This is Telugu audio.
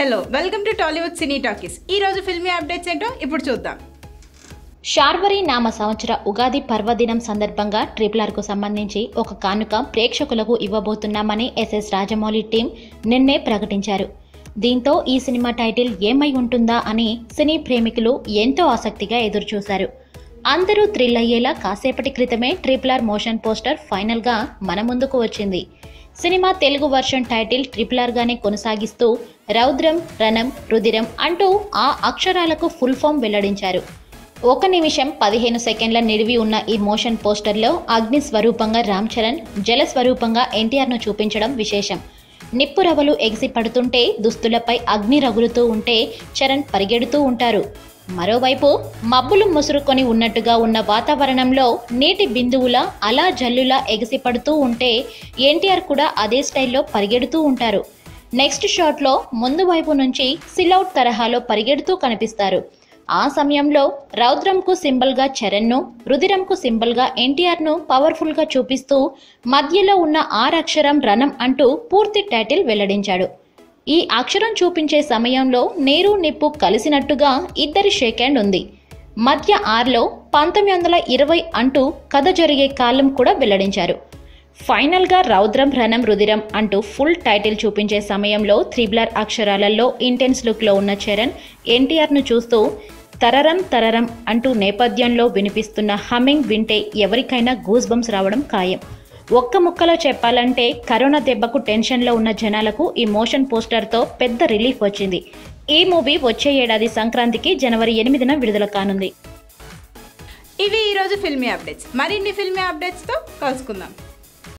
hello welcome to Tollywood cine talkies ఈ రోజు ఫిల్మీ అప్డేట్స్ ఏంటో ఇప్పుడు చూద్దాం శార్వరి నామ సంవత్సర ఉగాది పర్వదినం సందర్భంగా ట్రిపుల్ ఆర్కు సంబంధించి ఒక కానుక ప్రేక్షకులకు ఇవ్వబోతున్నామని ఎస్ఎస్ రాజమౌళి టీం నిన్నే ప్రకటించారు దీంతో ఈ సినిమా టైటిల్ ఏమై ఉంటుందా అని సినీ ప్రేమికులు ఎంతో ఆసక్తిగా ఎదురుచూశారు అందరూ థ్రిల్ అయ్యేలా కాసేపటి క్రితమే ట్రిపుల్ ఆర్ మోషన్ పోస్టర్ ఫైనల్గా మన ముందుకు వచ్చింది cinema Telugu version title triple R గానే కొనసాగిస్తూ రౌద్రం రణం రుదిరం అంటూ ఆ అక్షరాలకు ఫుల్ ఫామ్ వెల్లడించారు ఒక నిమిషం పదిహేను సెకండ్ల నిడివి ఉన్న ఈ మోషన్ పోస్టర్లో అగ్ని స్వరూపంగా రామ్ చరణ్ జల స్వరూపంగా ఎన్టీఆర్ను చూపించడం విశేషం నిప్పు రవ్వలు ఎగిసి పడుతుంటే దుస్తులపై అగ్ని రగులుతూ ఉంటే చరణ్ పరిగెడుతూ ఉంటారు మరోవైపు మబ్బులు ముసురుకొని ఉన్నట్టుగా ఉన్న వాతావరణంలో నీటి బిందువుల అలా జల్లులా ఎగిసి పడుతూ ఉంటే ఎన్టీఆర్ కూడా అదే స్టైల్లో పరిగెడుతూ ఉంటారు నెక్స్ట్ షాట్లో ముందు వైపు నుంచి సిలౌట్ తరహాలో పరిగెడుతూ కనిపిస్తారు ఆ సమయంలో రౌద్రంకు సింబల్గా చరణ్ను రుదిరంకు సింబల్గా ఎన్టీఆర్ను పవర్ఫుల్గా చూపిస్తూ మధ్యలో ఉన్న ఆరక్షరం రణం అంటూ పూర్తి టైటిల్ వెల్లడించాడు ఈ అక్షరం చూపించే సమయంలో నీరు నిప్పు కలిసినట్టుగా ఇద్దరి షేక్ హ్యాండ్ ఉంది మధ్య ఆర్లో పంతొమ్మిది వందల ఇరవై అంటూ కథ జరిగే కాలం కూడా వెల్లడించారు ఫైనల్గా రౌద్రం రణం రుదిరం అంటూ ఫుల్ టైటిల్ చూపించే సమయంలో త్రిబ్లర్ అక్షరాలలో ఇంటెన్స్ లుక్లో ఉన్న చరణ్ ఎన్టీఆర్ను చూస్తూ తరరం తరరం అంటూ నేపథ్యంలో వినిపిస్తున్న హమ్మింగ్ వింటే ఎవరికైనా గూస్ బంప్స్ రావడం ఖాయం ఒక్క ముక్కలో చెప్పాలంటే కరోనా దెబ్బకు టెన్షన్లో ఉన్న జనాలకు ఈ మోషన్ పోస్టర్తో పెద్ద రిలీఫ్ వచ్చింది ఈ మూవీ వచ్చే ఏడాది సంక్రాంతికి జనవరి ఎనిమిదిన విడుదల కానుంది ఇవి ఈ రోజు ఫిల్మీ అప్డేట్స్ మరిన్ని ఫిల్మీ అప్డేట్స్తో కలుసుకుందాం